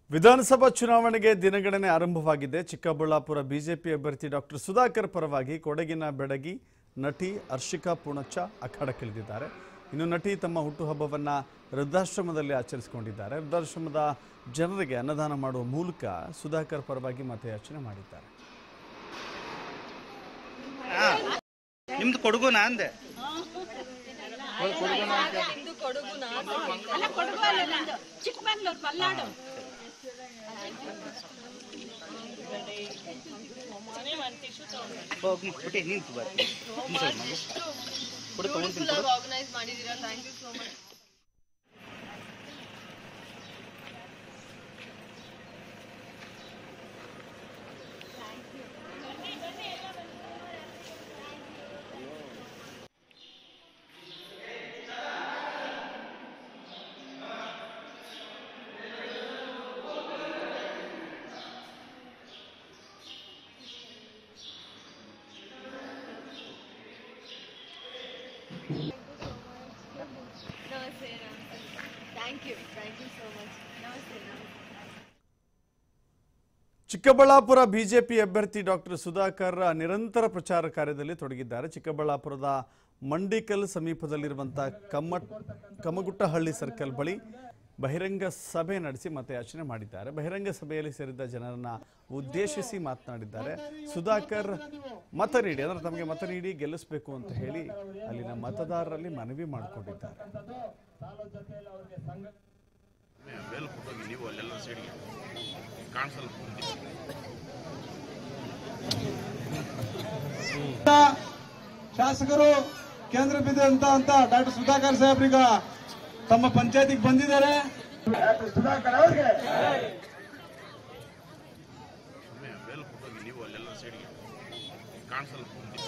ವಿಧಾನಸಭಾ ಚುನಾವಣೆಗೆ ದಿನಗಣನೆ ಆರಂಭವಾಗಿದೆ ಚಿಕ್ಕಬಳ್ಳಾಪುರ ಬಿಜೆಪಿ ಅಭ್ಯರ್ಥಿ ಡಾಕ್ಟರ್ ಸುಧಾಕರ್ ಪರವಾಗಿ ಕೊಡಗಿನ ಬೆಡಗಿ ನಟಿ ಹರ್ಷಿಕಾ ಪೂಣಚ್ಚ ಅಖಾಡಕ್ಕಿಳಿದಿದ್ದಾರೆ ಇನ್ನು ನಟಿ ತಮ್ಮ ಹುಟ್ಟುಹಬ್ಬವನ್ನು ವೃದ್ಧಾಶ್ರಮದಲ್ಲಿ ಆಚರಿಸಿಕೊಂಡಿದ್ದಾರೆ ವೃದ್ಧಾಶ್ರಮದ ಜನರಿಗೆ ಅನ್ನದಾನ ಮಾಡುವ ಮೂಲಕ ಸುಧಾಕರ್ ಪರವಾಗಿ ಮತಯಾಚನೆ ಮಾಡಿದ್ದಾರೆ ನಿಮ್ದು ಕೊಡಗುನಾ ಅಂದೆ ಇದು ಕೊಡಗುನ ಅಲ್ಲ ಕೊಡಗು ಅಲ್ಲ ನಂದು ಚಿಕ್ಕಮಂಗ್ಳೂರು ಮಲ್ನಾಡು ಹೋಗಿ ಬಿಟ್ಟಿ ನಿಂತು ಬರ್ತೀನಿ ಕೊಡು ತಗೊಂತೀನಿ ಕೊಡು ಆರ್ಗನೈಸ್ ಮಾಡಿದೀರಾ ಥ್ಯಾಂಕ್ ಯು ಸೋ ಮಚ್ ನಮಸ್ತೆ thank you thank you so much ನಮಸ್ತೆ ಚಿಕ್ಕಬಳ್ಳಾಪುರ ಬಿಜೆಪಿ ಅಭ್ಯರ್ಥಿ ಡಾಕ್ಟರ್ ಸುಧಾಕರ್ ನಿರಂತರ ಪ್ರಚಾರ ಕಾರ್ಯದಲ್ಲಿ ತೊಡಗಿದ್ದಾರೆ ಚಿಕ್ಕಬಳ್ಳಾಪುರದ ಮಂಡಿಕಲ್ ಸಮೀಪದಲ್ಲಿರುವಂಥ ಕಮ್ಮ ಕಮಗುಟ್ಟಹಳ್ಳಿ ಸರ್ಕಲ್ ಬಳಿ ಬಹಿರಂಗ ಸಭೆ ನಡೆಸಿ ಮತಯಾಚನೆ ಮಾಡಿದ್ದಾರೆ ಬಹಿರಂಗ ಸಭೆಯಲ್ಲಿ ಸೇರಿದ್ದ ಜನರನ್ನ ಉದ್ದೇಶಿಸಿ ಮಾತನಾಡಿದ್ದಾರೆ ಸುಧಾಕರ್ ಮತ ನೀಡಿ ಅಂದ್ರೆ ತಮಗೆ ಮತ ನೀಡಿ ಗೆಲ್ಲಿಸಬೇಕು ಅಂತ ಹೇಳಿ ಅಲ್ಲಿನ ಮತದಾರರಲ್ಲಿ ಮನವಿ ಮಾಡಿಕೊಂಡಿದ್ದಾರೆ ಮೇಲ್ಕೊಟ್ಟೋಗಿ ನೀವು ಅಲ್ಲೆಲ್ಲ ಸೈಡ್ಗೆ ಕಾಣಿಸಲ್ಲ ಶಾಸಕರು ಕೇಂದ್ರ ಬಿದ್ದಂತ ಅಂತ ಡಾಕ್ಟರ್ ಸುಧಾಕರ್ ಸಾಹೇಬ್ರೀಗ ತಮ್ಮ ಪಂಚಾಯತಿಗೆ ಬಂದಿದ್ದಾರೆ ಸುಧಾಕರ್ ಅವ್ರಿಗೆ ಮೇಲ್ಕೊಟ್ಟೋಗಿ ನೀವು ಅಲ್ಲೆಲ್ಲ ಸೈಡ್ಗೆ ಕಾಣಿಸಲ್ಲ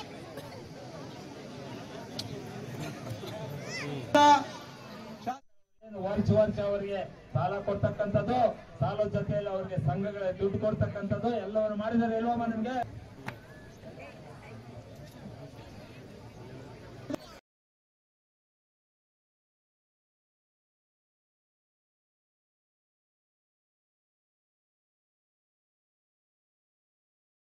ವರ್ಷ ವರ್ಷ ಅವರಿಗೆ ಸಾಲ ಕೊಡ್ತಕ್ಕಂಥದ್ದು ಸಾಲದ ಜೊತೆಯಲ್ಲಿ ಅವರಿಗೆ ಸಂಘಗಳ ದುಡ್ಡು ಕೊಡ್ತಕ್ಕಂಥದ್ದು ಎಲ್ಲವನ್ನು ಮಾಡಿದ್ದಾರೆ ಇಲ್ವಮ್ಮ ನಿಮ್ಗೆ